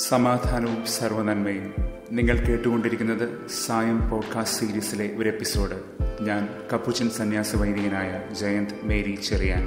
സമാധാനവും സർവനന്മയും നിങ്ങൾ കേട്ടുകൊണ്ടിരിക്കുന്നത് സായം പോഡ്കാസ്റ്റ് സീരീസിലെ ഒരു എപ്പിസോഡ് ഞാൻ കപ്പുച്ചൻ സന്യാസ വൈദികനായ ജയന്ത് മേരി ചെറിയാൻ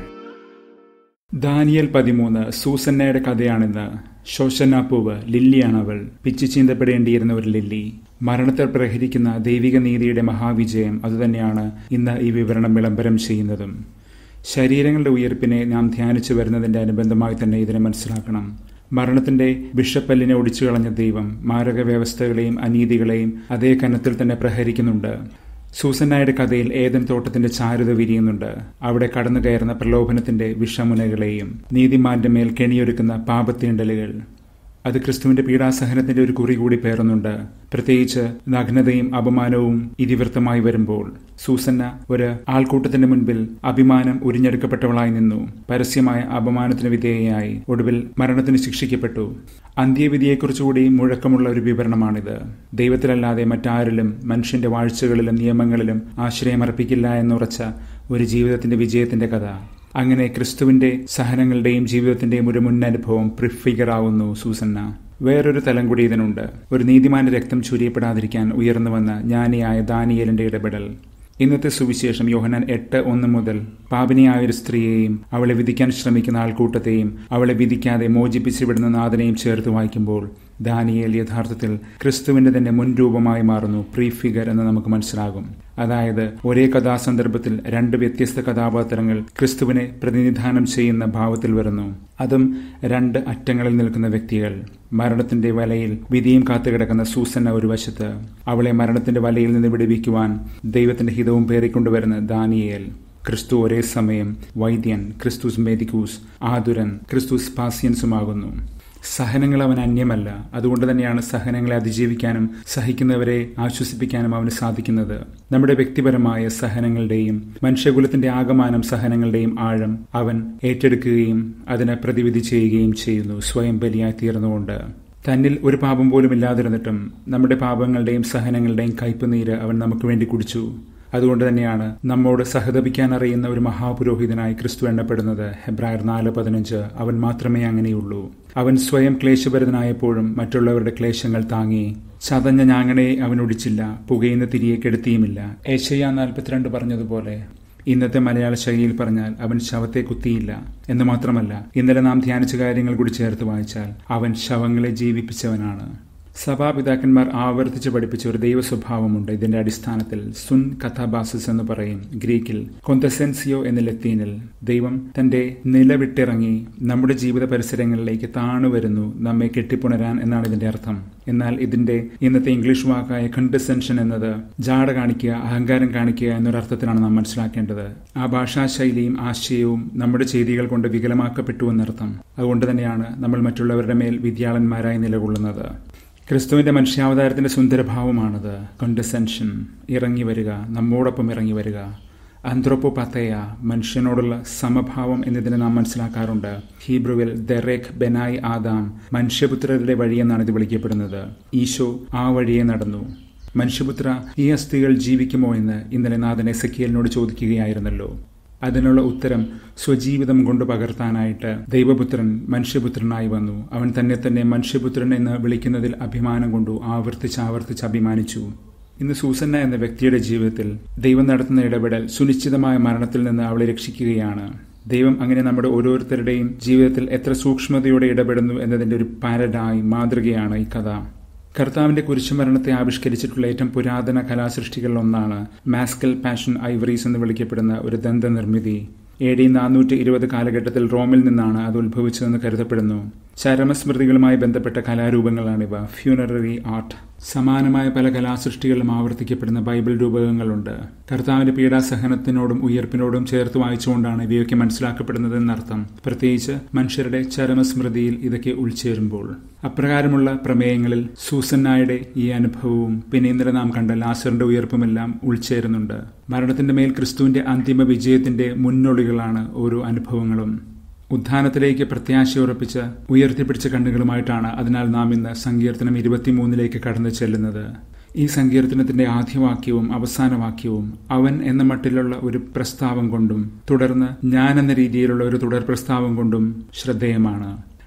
ദാനിയൽ പതിമൂന്ന് സൂസന്നയുടെ കഥയാണിന്ന് ശോശനാപ്പൂവ് ലില്ലിയാണവൾ പിച്ചു ചീന്തപ്പെടേണ്ടിയിരുന്ന ഒരു ലില്ലി മരണത്തിൽ പ്രഹരിക്കുന്ന ദൈവിക നീതിയുടെ മഹാവിജയം അതുതന്നെയാണ് ഇന്ന് ഈ വിവരണം വിളംബരം ചെയ്യുന്നതും ശരീരങ്ങളുടെ ഉയർപ്പിനെ നാം ധ്യാനിച്ചു വരുന്നതിന്റെ അനുബന്ധമായി തന്നെ ഇതിനെ മനസ്സിലാക്കണം മരണത്തിന്റെ വിഷപ്പല്ലിനെ ഒടിച്ചു കളഞ്ഞ ദൈവം മാരക വ്യവസ്ഥകളെയും അനീതികളെയും അതേ കനത്തിൽ തന്നെ പ്രഹരിക്കുന്നുണ്ട് സൂസന്നായുടെ കഥയിൽ ഏതൻ തോട്ടത്തിന്റെ ചാരുത വിരിയുന്നുണ്ട് അവിടെ കടന്നു കയറുന്ന പ്രലോഭനത്തിന്റെ വിഷമുനകളെയും നീതിമാന്റെ മേൽ കെണിയൊരുക്കുന്ന പാപത്തീണ്ടലുകൾ അത് ക്രിസ്തുവിന്റെ പീഡാസഹനത്തിന്റെ ഒരു കുറി കൂടി പേറുന്നുണ്ട് പ്രത്യേകിച്ച് നഗ്നതയും അപമാനവും ഇതിവൃത്തമായി വരുമ്പോൾ സൂസന്ന ഒരു ആൾക്കൂട്ടത്തിന്റെ മുൻപിൽ അഭിമാനം ഉരിഞ്ഞെടുക്കപ്പെട്ടവളായി നിന്നു പരസ്യമായ അപമാനത്തിന് വിധേയയായി ഒടുവിൽ മരണത്തിന് ശിക്ഷിക്കപ്പെട്ടു അന്ത്യവിധിയെക്കുറിച്ചുകൂടി മുഴക്കമുള്ള ഒരു വിവരണമാണിത് ദൈവത്തിലല്ലാതെ മറ്റാരിലും മനുഷ്യന്റെ വാഴ്ചകളിലും നിയമങ്ങളിലും ആശ്രയമർപ്പിക്കില്ല എന്നുറച്ച ഒരു ജീവിതത്തിന്റെ വിജയത്തിന്റെ കഥ അങ്ങനെ ക്രിസ്തുവിന്റെ സഹനങ്ങളുടെയും ജീവിതത്തിന്റെയും ഒരു മുന്നനുഭവം പ്രിഫിഗറാവുന്നു സൂസന്ന വേറൊരു തലം കൂടി ഇതിനുണ്ട് ഒരു നീതിമാന്റെ രക്തം ചുരിയപ്പെടാതിരിക്കാൻ ഉയർന്നു വന്ന ജ്ഞാനിയായ ദാനിയലിന്റെ ഇടപെടൽ ഇന്നത്തെ സുവിശേഷം യോഹനാൻ എട്ട് ഒന്ന് മുതൽ പാപിനിയായ ഒരു സ്ത്രീയെയും അവളെ വിധിക്കാൻ ശ്രമിക്കുന്ന ആൾക്കൂട്ടത്തെയും അവളെ വിധിക്കാതെ മോചിപ്പിച്ചു വിടുന്ന നാഥനെയും ചേർത്ത് വായിക്കുമ്പോൾ ദാനിയേൽ യഥാർത്ഥത്തിൽ ക്രിസ്തുവിന്റെ തന്നെ മുൻരൂപമായി മാറുന്നു പ്രീ ഫിഗർ എന്ന് നമുക്ക് മനസ്സിലാകും അതായത് ഒരേ കഥാസന്ദർഭത്തിൽ രണ്ട് വ്യത്യസ്ത കഥാപാത്രങ്ങൾ ക്രിസ്തുവിനെ പ്രതിനിധാനം ചെയ്യുന്ന ഭാവത്തിൽ വരുന്നു അതും രണ്ട് അറ്റങ്ങളിൽ നിൽക്കുന്ന വ്യക്തികൾ മരണത്തിന്റെ വലയിൽ വിധിയും കാത്തുകിടക്കുന്ന സൂസന്ന ഒരു വശത്ത് അവളെ മരണത്തിന്റെ വലയിൽ നിന്ന് വിടുവിക്കുവാൻ ദൈവത്തിന്റെ ഹിതവും പേറിക്കൊണ്ടുവരുന്ന ദാനിയേൽ ക്രിസ്തു ഒരേ സമയം വൈദ്യൻ ക്രിസ്തുസ് മെദിക്കൂസ് ആതുരൻ ക്രിസ്തുസ് പാസ്യൻസുമാകുന്നു സഹനങ്ങൾ അവൻ അന്യമല്ല അതുകൊണ്ട് തന്നെയാണ് സഹനങ്ങളെ അതിജീവിക്കാനും സഹിക്കുന്നവരെ ആശ്വസിപ്പിക്കാനും അവന് സാധിക്കുന്നത് നമ്മുടെ വ്യക്തിപരമായ സഹനങ്ങളുടെയും മനുഷ്യകുലത്തിന്റെ ആകമാനം സഹനങ്ങളുടെയും ആഴം അവൻ ഏറ്റെടുക്കുകയും അതിനെ പ്രതിവിധി ചെയ്യുകയും ചെയ്യുന്നു സ്വയം ബലിയായി തീർന്നുകൊണ്ട് തന്നിൽ ഒരു പാപം പോലും ഇല്ലാതിരുന്നിട്ടും നമ്മുടെ പാപങ്ങളുടെയും സഹനങ്ങളുടെയും കയ്പുനീര് അവൻ നമുക്ക് വേണ്ടി കുടിച്ചു അതുകൊണ്ട് തന്നെയാണ് നമ്മോട് സഹതപിക്കാൻ അറിയുന്ന ഒരു മഹാപുരോഹിതനായി ക്രിസ്തു എണ്ണപ്പെടുന്നത് ഹെബ്രായർ നാല് പതിനഞ്ച് അവൻ മാത്രമേ അങ്ങനെയുള്ളൂ അവൻ സ്വയം ക്ലേശഭരിതനായപ്പോഴും മറ്റുള്ളവരുടെ ക്ലേശങ്ങൾ താങ്ങി ചതഞ്ഞ ഞാങ്ങണെ അവൻ ഒടിച്ചില്ല പുകയുന്ന തിരിയെ കെടുത്തിയുമില്ല ഏഷ്യ നാൽപ്പത്തിരണ്ട് പറഞ്ഞതുപോലെ ഇന്നത്തെ മലയാള ശൈലിയിൽ പറഞ്ഞാൽ അവൻ ശവത്തെ കുത്തിയില്ല എന്ന് മാത്രമല്ല ഇന്നലെ നാം ധ്യാനിച്ച കാര്യങ്ങൾ കൂടി ചേർത്ത് വായിച്ചാൽ അവൻ ശവങ്ങളെ ജീവിപ്പിച്ചവനാണ് സഭാപിതാക്കന്മാർ ആവർത്തിച്ച് പഠിപ്പിച്ച ഒരു ദൈവ സ്വഭാവമുണ്ട് ഇതിന്റെ അടിസ്ഥാനത്തിൽ സുൻ കഥാബാസിസ് എന്ന് പറയും ഗ്രീക്കിൽ കൊന്തസെൻസിയോ എന്ന ലത്തീനിൽ ദൈവം തന്റെ നിലവിട്ടിറങ്ങി നമ്മുടെ ജീവിത പരിസരങ്ങളിലേക്ക് താണു വരുന്നു നമ്മെ കെട്ടിപ്പുണരാൻ എന്നാണ് ഇതിന്റെ അർത്ഥം എന്നാൽ ഇതിന്റെ ഇന്നത്തെ ഇംഗ്ലീഷ് വാക്കായ കണ്ടസെൻഷൻ എന്നത് ജാട കാണിക്കുക അഹങ്കാരം കാണിക്കുക എന്നൊരർത്ഥത്തിലാണ് നാം മനസ്സിലാക്കേണ്ടത് ആ ഭാഷാശൈലിയും ആശയവും നമ്മുടെ ചെയ്തികൾ കൊണ്ട് വികലമാക്കപ്പെട്ടു എന്നർത്ഥം അതുകൊണ്ട് തന്നെയാണ് നമ്മൾ മറ്റുള്ളവരുടെ മേൽ വിദ്യാളന്മാരായി നിലകൊള്ളുന്നത് ക്രിസ്തുവിന്റെ മനുഷ്യാവതാരത്തിന്റെ സുന്ദരഭാവമാണത് കണ്ടസെൻഷൻ ഇറങ്ങി വരിക നമ്മോടൊപ്പം ഇറങ്ങി വരിക ആന്ത്രോപ്പോപത്തയ മനുഷ്യനോടുള്ള സമഭാവം എന്നതിനെ നാം മനസ്സിലാക്കാറുണ്ട് ഹീബ്രുവിൽ ദെറേഖ് ബെനായ് ആദാം മനുഷ്യപുത്രരുടെ വഴിയെന്നാണ് ഇത് വിളിക്കപ്പെടുന്നത് ഈശോ ആ വഴിയെ നടന്നു മനുഷ്യപുത്ര ഈ അസ്ഥികൾ ജീവിക്കുമോ എന്ന് ഇന്നലെ നാഥൻ എസക്കിയലിനോട് ചോദിക്കുകയായിരുന്നല്ലോ അതിനുള്ള ഉത്തരം സ്വജീവിതം കൊണ്ട് പകർത്താനായിട്ട് ദൈവപുത്രൻ മനുഷ്യപുത്രനായി വന്നു അവൻ തന്നെ തന്നെ മനുഷ്യപുത്രൻ എന്ന് വിളിക്കുന്നതിൽ അഭിമാനം കൊണ്ടു ആവർത്തിച്ച് ആവർത്തിച്ച് അഭിമാനിച്ചു ഇന്ന് സൂസന്ന എന്ന വ്യക്തിയുടെ ജീവിതത്തിൽ ദൈവം നടത്തുന്ന ഇടപെടൽ സുനിശ്ചിതമായ മരണത്തിൽ നിന്ന് അവളെ രക്ഷിക്കുകയാണ് ദൈവം അങ്ങനെ നമ്മുടെ ഓരോരുത്തരുടെയും ജീവിതത്തിൽ എത്ര സൂക്ഷ്മതയോടെ ഇടപെടുന്നു എന്നതിന്റെ ഒരു പാരഡായി മാതൃകയാണ് ഈ കഥ കർത്താവിന്റെ കുരിശുമരണത്തെ ആവിഷ്കരിച്ചിട്ടുള്ള ഏറ്റവും പുരാതന കലാസൃഷ്ടികളിൽ ഒന്നാണ് മാസ്കൽ പാഷൻ ഐവറീസ് എന്ന് വിളിക്കപ്പെടുന്ന ഒരു ദന്തനിർമ്മിതി എ ഡി നാനൂറ്റി ഇരുപത് കാലഘട്ടത്തിൽ റോമിൽ നിന്നാണ് അത് ഉത്ഭവിച്ചതെന്ന് കരുതപ്പെടുന്നു ചരമസ്മൃതികളുമായി ബന്ധപ്പെട്ട കലാരൂപങ്ങളാണിവ ഫ്യൂണററി ആർട്ട് സമാനമായ പല കലാസൃഷ്ടികളിലും ആവർത്തിക്കപ്പെടുന്ന ബൈബിൾ രൂപകങ്ങളുണ്ട് കർത്താവിന്റെ പീഡാസഹനത്തിനോടും ഉയർപ്പിനോടും ചേർത്ത് വായിച്ചുകൊണ്ടാണ് ഇവയൊക്കെ മനസ്സിലാക്കപ്പെടുന്നത് എന്നർത്ഥം പ്രത്യേകിച്ച് മനുഷ്യരുടെ ചരമസ്മൃതിയിൽ ഇതൊക്കെ ഉൾച്ചേരുമ്പോൾ അപ്രകാരമുള്ള പ്രമേയങ്ങളിൽ സൂസന്നായുടെ ഈ അനുഭവവും പിന്നെ ഇന്നലെ നാം കണ്ട ലാസറിന്റെ ഉയർപ്പുമെല്ലാം ഉൾച്ചേരുന്നുണ്ട് മരണത്തിന്റെ മേൽ ക്രിസ്തുവിന്റെ അന്തിമ വിജയത്തിന്റെ മുന്നൊളികളാണ് ഓരോ അനുഭവങ്ങളും ഉത്ഥാനത്തിലേക്ക് പ്രത്യാശയുറപ്പിച്ച ഉയർത്തിപ്പിടിച്ച കണ്ണുകളുമായിട്ടാണ് അതിനാൽ നാം ഇന്ന് സങ്കീർത്തനം ഇരുപത്തിമൂന്നിലേക്ക് കടന്നു ചെല്ലുന്നത് ഈ സങ്കീർത്തനത്തിന്റെ ആദ്യവാക്യവും അവസാന വാക്യവും അവൻ എന്ന മട്ടിലുള്ള ഒരു പ്രസ്താവം കൊണ്ടും തുടർന്ന് ഞാൻ എന്ന രീതിയിലുള്ള ഒരു തുടർ പ്രസ്താവം കൊണ്ടും ശ്രദ്ധേയമാണ്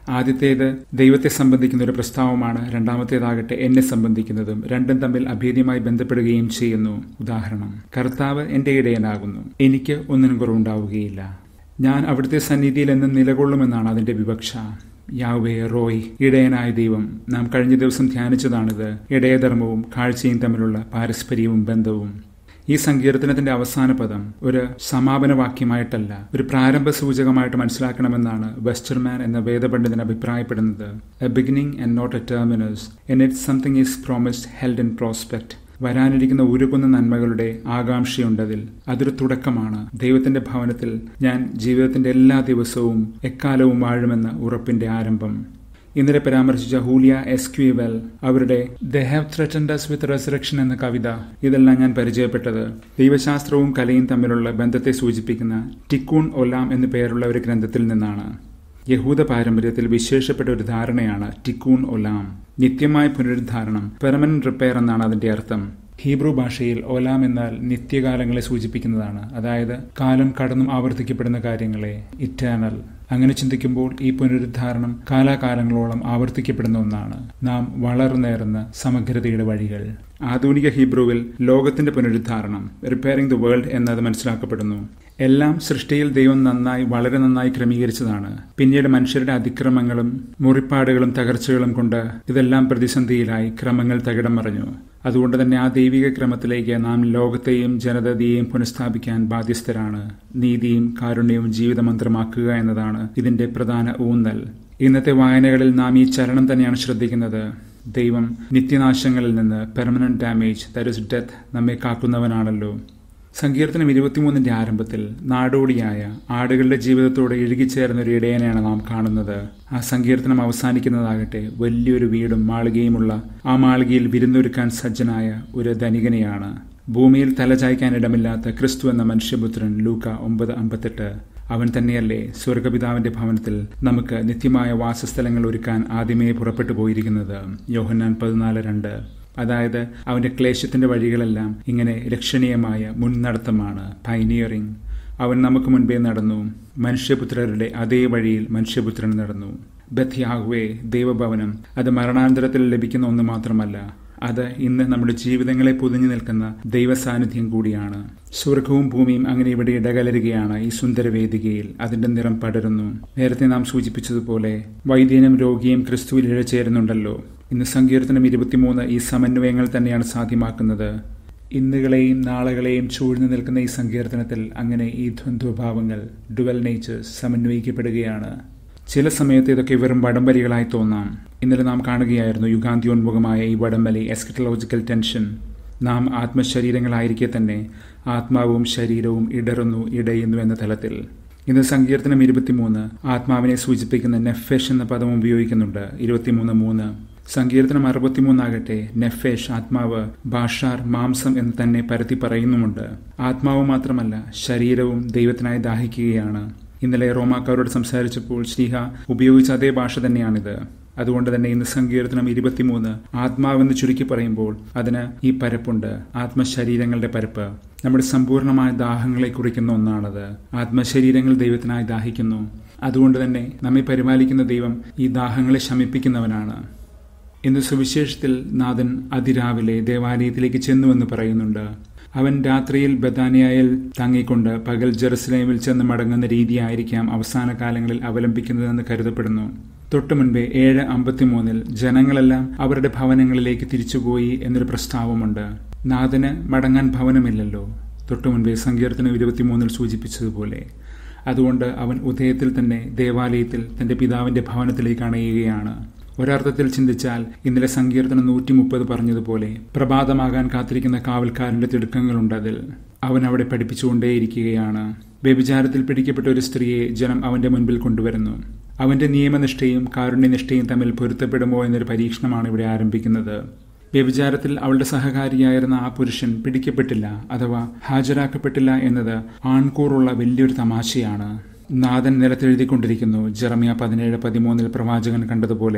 ആദ്യത്തേത് ദൈവത്തെ സംബന്ധിക്കുന്ന ഒരു പ്രസ്താവമാണ് രണ്ടാമത്തേതാകട്ടെ എന്നെ സംബന്ധിക്കുന്നതും രണ്ടും തമ്മിൽ അഭേദ്യമായി ബന്ധപ്പെടുകയും ചെയ്യുന്നു ഉദാഹരണം കർത്താവ് എന്റെ ഇടയനാകുന്നു എനിക്ക് ഒന്നിനും കുറവുണ്ടാവുകയില്ല ഞാൻ അവിടുത്തെ സന്നിധിയിൽ എന്ന് നിലകൊള്ളുമെന്നാണ് അതിന്റെ വിവക്ഷ യാവേ റോയ് ഇടയനായ ദൈവം നാം കഴിഞ്ഞ ദിവസം ധ്യാനിച്ചതാണിത് ഇടയധർമ്മവും കാഴ്ചയും തമ്മിലുള്ള പാരസ്പര്യവും ബന്ധവും ഈ സങ്കീർത്തനത്തിന്റെ അവസാന പദം ഒരു സമാപന വാക്യമായിട്ടല്ല ഒരു പ്രാരംഭ സൂചകമായിട്ട് മനസ്സിലാക്കണമെന്നാണ് വെസ്റ്റർമാൻ എന്ന വേദപണ്ഡിതൻ അഭിപ്രായപ്പെടുന്നത് a beginning and not a terminus in it something is promised held in prospect വരാനിരിക്കുന്ന ഉരുകുന്ന നന്മകളുടെ ആകാംക്ഷയുണ്ടതിൽ അതൊരു തുടക്കമാണ് ദൈവത്തിന്റെ ഭവനത്തിൽ ഞാൻ ജീവിതത്തിന്റെ എല്ലാ ദിവസവും എക്കാലവും വാഴുമെന്ന ഉറപ്പിന്റെ ആരംഭം ഇന്നലെ പരാമർശിച്ച ഹൂലിയ എസ്ക്യൂവെൽ അവരുടെ they have threatened us with resurrection എന്ന കവിത ഇതെല്ലാം ഞാൻ പരിചയപ്പെട്ടത് ദൈവശാസ്ത്രവും കലയും തമ്മിലുള്ള ബന്ധത്തെ സൂചിപ്പിക്കുന്ന ടിക്കൂൺ ഒലാം എന്നു പേരുള്ള ഒരു ഗ്രന്ഥത്തിൽ നിന്നാണ് യഹൂദ പാരമ്പര്യത്തിൽ വിശേഷപ്പെട്ട ഒരു ധാരണയാണ് ടിക്കൂൺ ഒലാം നിത്യമായ പുനരുദ്ധാരണം പെർമനന്റ് റിപ്പയർ എന്നാണ് അതിന്റെ അർത്ഥം ഹീബ്രു ഭാഷയിൽ ഒലാം എന്നാൽ നിത്യകാലങ്ങളെ സൂചിപ്പിക്കുന്നതാണ് അതായത് കാലം കടന്നും ആവർത്തിക്കപ്പെടുന്ന കാര്യങ്ങളെ ഇറ്റേണൽ അങ്ങനെ ചിന്തിക്കുമ്പോൾ ഈ പുനരുദ്ധാരണം കാലാകാലങ്ങളോളം ആവർത്തിക്കപ്പെടുന്ന ഒന്നാണ് നാം വളർന്നേറുന്ന സമഗ്രതയുടെ വഴികൾ ആധുനിക ഹീബ്രുവിൽ ലോകത്തിന്റെ പുനരുദ്ധാരണം റിപ്പയറിംഗ് ദ വേൾഡ് എന്നത് മനസ്സിലാക്കപ്പെടുന്നു എല്ലാം സൃഷ്ടിയിൽ ദൈവം നന്നായി വളരെ നന്നായി ക്രമീകരിച്ചതാണ് പിന്നീട് മനുഷ്യരുടെ അതിക്രമങ്ങളും മുറിപ്പാടുകളും തകർച്ചകളും കൊണ്ട് ഇതെല്ലാം പ്രതിസന്ധിയിലായി ക്രമങ്ങൾ തകിടം മറിഞ്ഞു അതുകൊണ്ട് തന്നെ ആ ദൈവിക ക്രമത്തിലേക്ക് നാം ലോകത്തെയും ജനതയെയും പുനഃസ്ഥാപിക്കാൻ ബാധ്യസ്ഥരാണ് നീതിയും കാരുണ്യവും ജീവിതമന്ത്രമാക്കുക എന്നതാണ് ഇതിന്റെ പ്രധാന ഊന്നൽ ഇന്നത്തെ വായനകളിൽ നാം ഈ ചരണം തന്നെയാണ് ശ്രദ്ധിക്കുന്നത് ദൈവം നിത്യനാശങ്ങളിൽ നിന്ന് permanent damage that is death നമ്മെ കാക്കുന്നവനാണല്ലോ സങ്കീർത്തനം ഇരുപത്തിമൂന്നിന്റെ ആരംഭത്തിൽ നാടോടിയായ ആടുകളുടെ ജീവിതത്തോട് ഇഴുകിച്ചേർന്ന ഒരു ഇടയനെയാണ് നാം കാണുന്നത് ആ സങ്കീർത്തനം അവസാനിക്കുന്നതാകട്ടെ വലിയൊരു വീടും മാളികയുമുള്ള ആ മാളികയിൽ വിരുന്നൊരുക്കാൻ സജ്ജനായ ഒരു ധനികനെയാണ് ഭൂമിയിൽ തലചായ്ക്കാൻ ഇടമില്ലാത്ത ക്രിസ്തു എന്ന മനുഷ്യപുത്രൻ ലൂക്ക ഒമ്പത് അമ്പത്തെട്ട് അവൻ തന്നെയല്ലേ സ്വർഗപിതാവിന്റെ ഭവനത്തിൽ നമുക്ക് നിത്യമായ വാസസ്ഥലങ്ങൾ ഒരുക്കാൻ ആദ്യമേ പുറപ്പെട്ടു പോയിരിക്കുന്നത് യോഹന്നാൻ പതിനാല് രണ്ട് അതായത് അവന്റെ ക്ലേശത്തിന്റെ വഴികളെല്ലാം ഇങ്ങനെ ലക്ഷണീയമായ മുൻനടത്തമാണ് പൈനിയറിംഗ് അവൻ നമുക്ക് മുൻപേ നടന്നു മനുഷ്യപുത്രരുടെ അതേ വഴിയിൽ മനുഷ്യപുത്രൻ നടന്നു ബഥ്യാഹ്വേ ദൈവഭവനം അത് മരണാന്തരത്തിൽ ലഭിക്കുന്ന ഒന്ന് മാത്രമല്ല അത് ഇന്ന് നമ്മുടെ ജീവിതങ്ങളെ പൊതിഞ്ഞു നിൽക്കുന്ന ദൈവസാന്നിധ്യം കൂടിയാണ് സ്വർഗവും ഭൂമിയും അങ്ങനെ ഇവിടെ ഇടകലരുകയാണ് ഈ സുന്ദരവേദികയിൽ അതിന്റെ നിറം പടരുന്നു നേരത്തെ നാം സൂചിപ്പിച്ചതുപോലെ വൈദ്യനും രോഗിയും ക്രിസ്തുവിൽ ഇഴചേരുന്നുണ്ടല്ലോ ഇന്ന് സങ്കീർത്തനം ഇരുപത്തിമൂന്ന് ഈ സമന്വയങ്ങൾ തന്നെയാണ് സാധ്യമാക്കുന്നത് ഇന്നുകളെയും നാളുകളെയും ചൂഴ്ന്നു നിൽക്കുന്ന ഈ സങ്കീർത്തനത്തിൽ അങ്ങനെ ഈ ദ്വന്ദ്വഭാവങ്ങൾ ഡുവൽ നേച്ചേഴ്സ് സമന്വയിക്കപ്പെടുകയാണ് ചില സമയത്ത് ഇതൊക്കെ വെറും വടംവലികളായി തോന്നാം ഇന്നലെ നാം കാണുകയായിരുന്നു യുഗാന്ത്യോന്മുഖമായ ഈ വടംവലി എസ്കറ്റലോജിക്കൽ ടെൻഷൻ നാം ആത്മശരീരങ്ങളായിരിക്കെ തന്നെ ആത്മാവും ശരീരവും ഇടറുന്നു ഇടയുന്നു എന്ന തലത്തിൽ ഇന്ന് സങ്കീർത്തനം ഇരുപത്തിമൂന്ന് ആത്മാവിനെ സൂചിപ്പിക്കുന്ന നെഫേഷ് എന്ന പദം ഉപയോഗിക്കുന്നുണ്ട് ഇരുപത്തിമൂന്ന് മൂന്ന് സങ്കീർത്തനം അറുപത്തിമൂന്നാകട്ടെ നെഫേഷ് ആത്മാവ് ഭാഷാർ മാംസം എന്ന് തന്നെ പരത്തി പറയുന്നുമുണ്ട് ആത്മാവ് മാത്രമല്ല ശരീരവും ദൈവത്തിനായി ദാഹിക്കുകയാണ് ഇന്നലെ റോമാക്കാരോട് സംസാരിച്ചപ്പോൾ ശ്രീഹ ഉപയോഗിച്ച അതേ ഭാഷ തന്നെയാണിത് അതുകൊണ്ട് തന്നെ ഇന്ന് സങ്കീർത്തനം ഇരുപത്തിമൂന്ന് ആത്മാവെന്ന് ചുരുക്കി പറയുമ്പോൾ അതിന് ഈ പരപ്പുണ്ട് ആത്മശരീരങ്ങളുടെ പരപ്പ് നമ്മുടെ സമ്പൂർണമായ ദാഹങ്ങളെ കുറിക്കുന്ന ഒന്നാണത് ആത്മശരീരങ്ങൾ ദൈവത്തിനായി ദാഹിക്കുന്നു അതുകൊണ്ട് തന്നെ നമ്മെ പരിപാലിക്കുന്ന ദൈവം ഈ ദാഹങ്ങളെ ശമിപ്പിക്കുന്നവനാണ് ഇന്ന് സുവിശേഷത്തിൽ നാഥൻ അതിരാവിലെ ദേവാലയത്തിലേക്ക് ചെന്നുവെന്ന് പറയുന്നുണ്ട് അവൻ രാത്രിയിൽ ബദാനിയായിൽ തങ്ങിക്കൊണ്ട് പകൽ ജെറുസലേമിൽ ചെന്ന് മടങ്ങുന്ന രീതിയായിരിക്കാം അവസാന കാലങ്ങളിൽ അവലംബിക്കുന്നതെന്ന് കരുതപ്പെടുന്നു തൊട്ടു മുൻപേ ഏഴ് അമ്പത്തിമൂന്നിൽ ജനങ്ങളെല്ലാം അവരുടെ ഭവനങ്ങളിലേക്ക് തിരിച്ചുപോയി എന്നൊരു പ്രസ്താവമുണ്ട് നാഥന് മടങ്ങാൻ ഭവനമില്ലല്ലോ തൊട്ടു മുൻപേ സങ്കീർത്തനം ഇരുപത്തിമൂന്നിൽ സൂചിപ്പിച്ചതുപോലെ അതുകൊണ്ട് അവൻ ഉദയത്തിൽ തന്നെ ദേവാലയത്തിൽ തന്റെ പിതാവിന്റെ ഭവനത്തിലേക്ക് അണയുകയാണ് ഒരർത്ഥത്തിൽ ചിന്തിച്ചാൽ ഇന്നലെ സങ്കീർത്തനം നൂറ്റി മുപ്പത് പറഞ്ഞതുപോലെ പ്രഭാതമാകാൻ കാത്തിരിക്കുന്ന കാവൽക്കാരന്റെ തിടുക്കങ്ങളുണ്ട് അതിൽ അവൻ അവിടെ പഠിപ്പിച്ചുകൊണ്ടേയിരിക്കുകയാണ് വ്യഭിചാരത്തിൽ പിടിക്കപ്പെട്ട ഒരു സ്ത്രീയെ ജനം അവന്റെ മുൻപിൽ കൊണ്ടുവരുന്നു അവന്റെ നിയമനിഷ്ഠയും കാരുണ്യനിഷ്ഠയും തമ്മിൽ പൊരുത്തപ്പെടുമോ എന്നൊരു പരീക്ഷണമാണ് ഇവിടെ ആരംഭിക്കുന്നത് വ്യഭിചാരത്തിൽ അവളുടെ സഹകാരിയായിരുന്ന ആ പുരുഷൻ പിടിക്കപ്പെട്ടില്ല അഥവാ ഹാജരാക്കപ്പെട്ടില്ല എന്നത് ആൺകൂറുള്ള വലിയൊരു തമാശയാണ് നാഥൻ നിലത്തെഴുതിക്കൊണ്ടിരിക്കുന്നു ജെറമിയ പതിനേഴ് പതിമൂന്നിൽ പ്രവാചകൻ കണ്ടതുപോലെ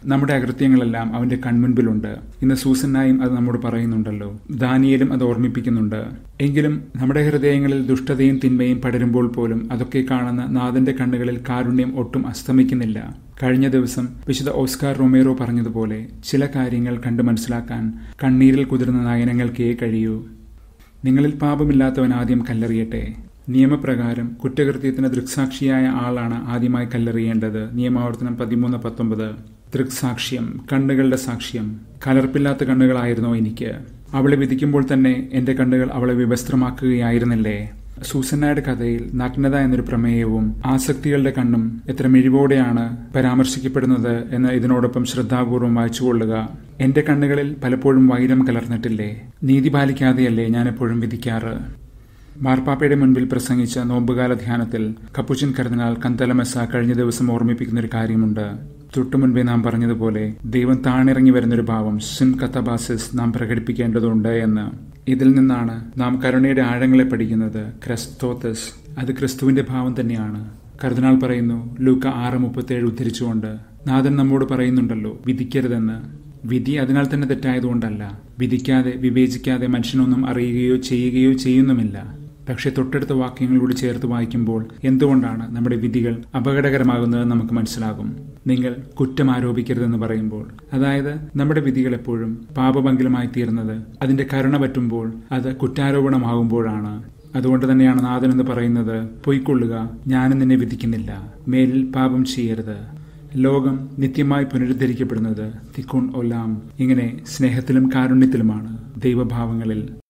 നമ്മുടെ അകൃത്യങ്ങളെല്ലാം അവന്റെ കൺമുൻപിലുണ്ട് ഇന്ന് സൂസന്നായും അത് നമ്മോട് പറയുന്നുണ്ടല്ലോ ദാനിയലും അത് ഓർമ്മിപ്പിക്കുന്നുണ്ട് എങ്കിലും നമ്മുടെ ഹൃദയങ്ങളിൽ ദുഷ്ടതയും തിന്മയും പടരുമ്പോൾ പോലും അതൊക്കെ കാണുന്ന നാഥന്റെ കണ്ണുകളിൽ കാരുണ്യം ഒട്ടും അസ്തമിക്കുന്നില്ല കഴിഞ്ഞ ദിവസം വിശുദ്ധ ഓസ്കാർ റൊമേറോ പറഞ്ഞതുപോലെ ചില കാര്യങ്ങൾ കണ്ടു മനസ്സിലാക്കാൻ കണ്ണീരിൽ കുതിർന്ന നയനങ്ങൾക്കേ കഴിയൂ നിങ്ങളിൽ പാപമില്ലാത്തവൻ ആദ്യം കല്ലെറിയട്ടെ നിയമപ്രകാരം കുറ്റകൃത്യത്തിന് ദൃക്സാക്ഷിയായ ആളാണ് ആദ്യമായി കല്ലെറിയേണ്ടത് നിയമാവർത്തനം പതിമൂന്ന് പത്തൊമ്പത് ദൃക്സാക്ഷ്യം കണ്ണുകളുടെ സാക്ഷ്യം കലർപ്പില്ലാത്ത കണ്ണുകളായിരുന്നോ എനിക്ക് അവളെ വിധിക്കുമ്പോൾ തന്നെ എന്റെ കണ്ണുകൾ അവളെ വിവസ്ത്രമാക്കുകയായിരുന്നില്ലേ സൂസന്നയുടെ കഥയിൽ നഗ്നത എന്നൊരു പ്രമേയവും ആസക്തികളുടെ കണ്ണും എത്ര മിഴിവോടെയാണ് പരാമർശിക്കപ്പെടുന്നത് എന്ന് ഇതിനോടൊപ്പം ശ്രദ്ധാപൂർവം വായിച്ചുകൊള്ളുക എന്റെ കണ്ണുകളിൽ പലപ്പോഴും വൈരം കലർന്നിട്ടില്ലേ നീതി പാലിക്കാതെയല്ലേ ഞാൻ എപ്പോഴും വിധിക്കാറ് മാർപ്പാപ്പയുടെ മുൻപിൽ പ്രസംഗിച്ച നോമ്പുകാല ധ്യാനത്തിൽ കപ്പുച്ചൻ കർദിനാൾ കന്തലമെസ കഴിഞ്ഞ ദിവസം ഓർമ്മിപ്പിക്കുന്ന ഒരു കാര്യമുണ്ട് തൊട്ടു മുൻപേ നാം പറഞ്ഞതുപോലെ ദൈവം താണിറങ്ങി വരുന്നൊരു ഭാവം സിൻ കത്തബാസിസ് നാം പ്രകടിപ്പിക്കേണ്ടതുണ്ട് എന്ന് ഇതിൽ നിന്നാണ് നാം കരുണയുടെ ആഴങ്ങളെ പഠിക്കുന്നത് ക്രിസ്തോത്തസ് അത് ക്രിസ്തുവിന്റെ ഭാവം തന്നെയാണ് കർദിനാൾ പറയുന്നു ലൂക്ക ആറ് മുപ്പത്തേഴ് ഉദ്ധരിച്ചുകൊണ്ട് നാഥൻ നമ്മോട് പറയുന്നുണ്ടല്ലോ വിധിക്കരുതെന്ന് വിധി അതിനാൽ തന്നെ തെറ്റായതുകൊണ്ടല്ല വിധിക്കാതെ വിവേചിക്കാതെ മനുഷ്യനൊന്നും അറിയുകയോ ചെയ്യുകയോ ചെയ്യുന്നുമില്ല പക്ഷെ തൊട്ടടുത്ത വാക്യങ്ങളോട് ചേർത്ത് വായിക്കുമ്പോൾ എന്തുകൊണ്ടാണ് നമ്മുടെ വിധികൾ അപകടകരമാകുന്നത് നമുക്ക് മനസ്സിലാകും നിങ്ങൾ കുറ്റം ആരോപിക്കരുതെന്ന് പറയുമ്പോൾ അതായത് നമ്മുടെ വിധികൾ എപ്പോഴും പാപഭംഗിലമായി തീർന്നത് അതിന്റെ കരുണ പറ്റുമ്പോൾ അത് കുറ്റാരോപണമാകുമ്പോഴാണ് അതുകൊണ്ട് തന്നെയാണ് നാഥൻ എന്ന് പറയുന്നത് പൊയ്ക്കൊള്ളുക ഞാനും നിന്നെ വിധിക്കുന്നില്ല മേലിൽ പാപം ചെയ്യരുത് ലോകം നിത്യമായി പുനരുദ്ധരിക്കപ്പെടുന്നത് തിക്കുൺ ഒല്ലാം ഇങ്ങനെ സ്നേഹത്തിലും കാരുണ്യത്തിലുമാണ് ദൈവഭാവങ്ങളിൽ